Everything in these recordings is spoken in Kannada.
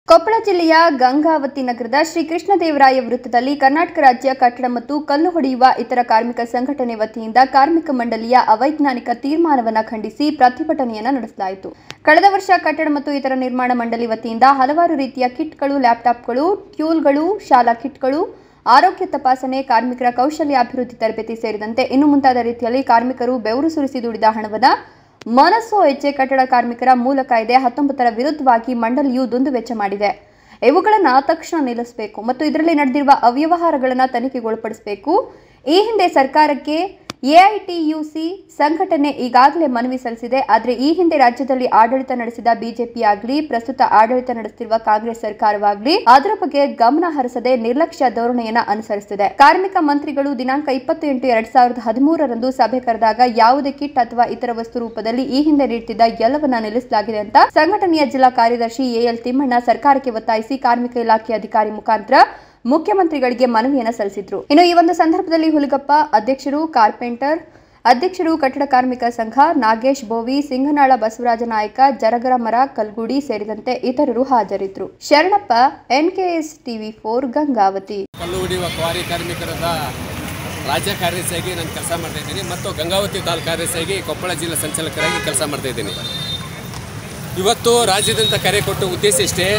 ಕೊಪ್ಪಳ ಜಿಲ್ಲೆಯ ಗಂಗಾವತಿ ನಗರದ ಶ್ರೀ ಕೃಷ್ಣದೇವರಾಯ ವೃತ್ತದಲ್ಲಿ ಕರ್ನಾಟಕ ರಾಜ್ಯ ಕಟ್ಟಡ ಮತ್ತು ಕಲ್ಲು ಹೊಡೆಯುವ ಇತರ ಕಾರ್ಮಿಕ ಸಂಘಟನೆ ವತಿಯಿಂದ ಕಾರ್ಮಿಕ ಮಂಡಳಿಯ ಅವೈಜ್ಞಾನಿಕ ತೀರ್ಮಾನವನ್ನು ಖಂಡಿಸಿ ಪ್ರತಿಭಟನೆಯನ್ನು ನಡೆಸಲಾಯಿತು ಕಳೆದ ವರ್ಷ ಕಟ್ಟಡ ಮತ್ತು ಇತರ ನಿರ್ಮಾಣ ಮಂಡಳಿ ವತಿಯಿಂದ ಹಲವಾರು ರೀತಿಯ ಕಿಟ್ಗಳು ಲ್ಯಾಪ್ಟಾಪ್ಗಳು ಟ್ಯೂಲ್ಗಳು ಶಾಲಾ ಕಿಟ್ಗಳು ಆರೋಗ್ಯ ತಪಾಸಣೆ ಕಾರ್ಮಿಕರ ಕೌಶಲ್ಯಾಭಿವೃದ್ಧಿ ತರಬೇತಿ ಸೇರಿದಂತೆ ಇನ್ನು ಮುಂತಾದ ರೀತಿಯಲ್ಲಿ ಕಾರ್ಮಿಕರು ಬೆವರು ಸುರಿಸಿ ದುಡಿದ ಹಣವನ್ನು ಮನಸ್ಸು ಹೆಜ್ಜೆ ಕಟ್ಟಡ ಕಾರ್ಮಿಕರ ಮೂಲ ಕಾಯ್ದೆ ಹತ್ತೊಂಬತ್ತರ ವಿರುದ್ಧವಾಗಿ ಮಂಡಳಿಯು ದುಂದುವೆಚ್ಚ ಮಾಡಿದೆ ಇವುಗಳನ್ನು ತಕ್ಷಣ ನಿಲ್ಲಿಸಬೇಕು ಮತ್ತು ಇದರಲ್ಲಿ ನಡೆದಿರುವ ಅವ್ಯವಹಾರಗಳನ್ನು ತನಿಖೆಗೊಳಪಡಿಸಬೇಕು ಈ ಹಿಂದೆ ಸರ್ಕಾರಕ್ಕೆ ಎಐಟಿಯುಸಿ ಸಂಘಟನೆ ಈಗಾಗಲೇ ಮನವಿ ಸಲ್ಲಿಸಿದೆ ಆದರೆ ಈ ಹಿಂದೆ ರಾಜ್ಯದಲ್ಲಿ ಆಡಳಿತ ನಡೆಸಿದ ಬಿಜೆಪಿ ಆಗಲಿ ಪ್ರಸ್ತುತ ಆಡಳಿತ ನಡೆಸುತ್ತಿರುವ ಕಾಂಗ್ರೆಸ್ ಸರ್ಕಾರವಾಗಲಿ ಅದರ ಬಗ್ಗೆ ಗಮನ ಹರಿಸದೆ ನಿರ್ಲಕ್ಷ್ಯ ಧೋರಣೆಯನ್ನ ಅನುಸರಿಸುತ್ತಿದೆ ಕಾರ್ಮಿಕ ಮಂತ್ರಿಗಳು ದಿನಾಂಕ ಇಪ್ಪತ್ತು ಎಂಟು ಎರಡ್ ಸಾವಿರದ ಹದಿಮೂರರಂದು ಸಭೆ ಕರೆದಾಗ ಯಾವುದೇ ಕಿಟ್ ಅಥವಾ ಇತರ ವಸ್ತು ರೂಪದಲ್ಲಿ ಈ ಹಿಂದೆ ನೀಡುತ್ತಿದ್ದ ಎಲ್ಲವನ್ನ ನಿಲ್ಲಿಸಲಾಗಿದೆ ಅಂತ ಸಂಘಟನೆಯ ಜಿಲ್ಲಾ ಕಾರ್ಯದರ್ಶಿ ಎಎಲ್ ತಿಮ್ಮಣ್ಣ ಸರ್ಕಾರಕ್ಕೆ ಒತ್ತಾಯಿಸಿ ಕಾರ್ಮಿಕ ಇಲಾಖೆ ಅಧಿಕಾರಿ ಮುಖಾಂತರ ಮುಖ್ಯಮಂತ್ರಿಗಳಿಗೆ ಮನವಿಯನ್ನು ಸಲ್ಲಿಸಿದ್ರು ಇನ್ನು ಈ ಒಂದು ಸಂದರ್ಭದಲ್ಲಿ ಹುಲಿಗಪ್ಪ ಅಧ್ಯಕ್ಷರು ಕಾರ್ಪೆಂಟರ್ ಅಧ್ಯಕ್ಷರು ಕಟ್ಟಡ ಕಾರ್ಮಿಕ ಸಂಘ ನಾಗೇಶ್ ಬೋವಿ ಸಿಂಗನಾಳ ಬಸವರಾಜ ನಾಯಕ ಜರಗರ ಮರ ಕಲ್ಗುಡಿ ಸೇರಿದಂತೆ ಇತರರು ಹಾಜರಿದ್ದರು Sharanappa NKS TV four Gangavati ಕಲ್ಲು ಹೊಡೆಯುವ ಕ್ವಾರಿ ಕಾರ್ಮಿಕರದ ರಾಜ್ಯ ಕಾರ್ಯದರ್ಶಿಯಾಗಿ ನಾನು ಕೆಲಸ ಮಾಡ್ತಾ ಇದ್ದೀನಿ ಮತ್ತು ಗಂಗಾವತಿ ತಾಲೂಕು ಕಾರ್ಯದರ್ಶಿಯಾಗಿ ಕೊಪ್ಪಳ ಜಿಲ್ಲಾ ಸಂಚಾಲಕರಾಗಿ ಕೆಲಸ ಮಾಡ್ತಾ ಇದ್ದೀನಿ ಇವತ್ತು ರಾಜ್ಯದಂತ ಕರೆ ಕೊಟ್ಟ ಉದ್ದೇಶ ಇಷ್ಟೇ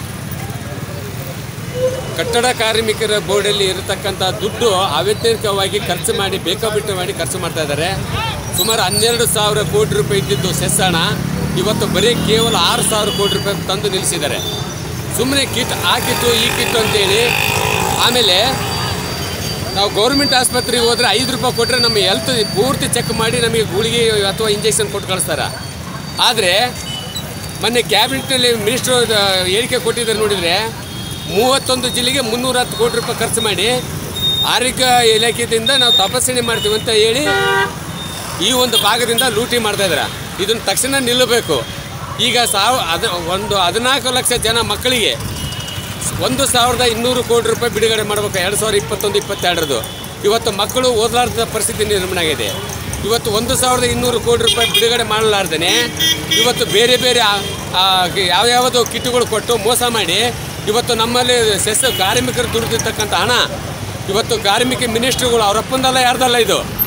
ಕಟ್ಟಡ ಕಾರ್ಮಿಕರ ಬೋರ್ಡಲ್ಲಿ ಇರತಕ್ಕಂಥ ದುಡ್ಡು ಅವೈಜ್ಞಾನಿಕವಾಗಿ ಖರ್ಚು ಮಾಡಿ ಬೇಕಾಬಿಟ್ಟು ಮಾಡಿ ಖರ್ಚು ಮಾಡ್ತಾ ಇದ್ದಾರೆ ಸುಮಾರು ಹನ್ನೆರಡು ಸಾವಿರ ಕೋಟಿ ರೂಪಾಯಿ ಇದ್ದಿದ್ದು ಸೆಸ್ ಹಣ ಇವತ್ತು ಬರೀ ಕೇವಲ ಆರು ಸಾವಿರ ಕೋಟಿ ರೂಪಾಯಿ ತಂದು ನಿಲ್ಲಿಸಿದ್ದಾರೆ ಸುಮ್ಮನೆ ಕಿಟ್ ಆ ಕಿಟ್ಟು ಈ ಕಿಟ್ಟು ಅಂತೇಳಿ ಆಮೇಲೆ ನಾವು ಗೌರ್ಮೆಂಟ್ ಆಸ್ಪತ್ರೆಗೆ ಹೋದ್ರೆ ಐದು ರೂಪಾಯಿ ಕೊಟ್ಟರೆ ನಮ್ಮ ಹೆಲ್ತ್ ಪೂರ್ತಿ ಚೆಕ್ ಮಾಡಿ ನಮಗೆ ಗುಳಿಗೆ ಅಥವಾ ಇಂಜೆಕ್ಷನ್ ಕೊಟ್ಟು ಕಳಿಸ್ತಾರೆ ಆದರೆ ಮೊನ್ನೆ ಕ್ಯಾಬಿನೆಟ್ನಲ್ಲಿ ಮಿನಿಸ್ಟ್ರು ಹೇಳಿಕೆ ಕೊಟ್ಟಿದ್ದಾರೆ ನೋಡಿದರೆ ಮೂವತ್ತೊಂದು ಜಿಲ್ಲೆಗೆ ಮುನ್ನೂರ ಹತ್ತು ಕೋಟಿ ರೂಪಾಯಿ ಖರ್ಚು ಮಾಡಿ ಆರೋಗ್ಯ ಇಲಾಖೆಯಿಂದ ನಾವು ತಪಾಸಣೆ ಮಾಡ್ತೀವಿ ಅಂತ ಹೇಳಿ ಈ ಒಂದು ಭಾಗದಿಂದ ಲೂಟಿ ಮಾಡ್ತಾ ಇದ್ದಾರೆ ಇದನ್ನು ತಕ್ಷಣ ನಿಲ್ಲಬೇಕು ಈಗ ಸಾವ ಅದು ಒಂದು ಹದಿನಾಲ್ಕು ಲಕ್ಷ ಜನ ಮಕ್ಕಳಿಗೆ ಒಂದು ಸಾವಿರದ ಇನ್ನೂರು ಕೋಟಿ ರೂಪಾಯಿ ಬಿಡುಗಡೆ ಮಾಡಬೇಕು ಎರಡು ಸಾವಿರದ ಇಪ್ಪತ್ತೊಂದು ಇಪ್ಪತ್ತೆರಡರದು ಇವತ್ತು ಮಕ್ಕಳು ಓದಲಾರ್ದ ಪರಿಸ್ಥಿತಿ ನಿರ್ಮಾಣ ಆಗಿದೆ ಇವತ್ತು ಒಂದು ಸಾವಿರದ ಇನ್ನೂರು ಕೋಟಿ ರೂಪಾಯಿ ಬಿಡುಗಡೆ ಮಾಡಲಾರ್ದೇ ಇವತ್ತು ಬೇರೆ ಬೇರೆ ಆ- ಆ ಯಾವ್ಯಾವುದೋ ಕಿಟ್ಟುಗಳು ಕೊಟ್ಟು ಮೋಸ ಮಾಡಿ ಇವತ್ತು ನಮ್ಮಲ್ಲಿ ಸೆಸ್ ಕಾರ್ಮಿಕರು ದುಡಿದಿರ್ತಕ್ಕಂಥ ಹಣ ಇವತ್ತು ಕಾರ್ಮಿಕ ಮಿನಿಸ್ಟ್ರುಗಳು ಅವರಪ್ಪಂದಲ್ಲ ಯಾರ್ದಲ್ಲ ಇದು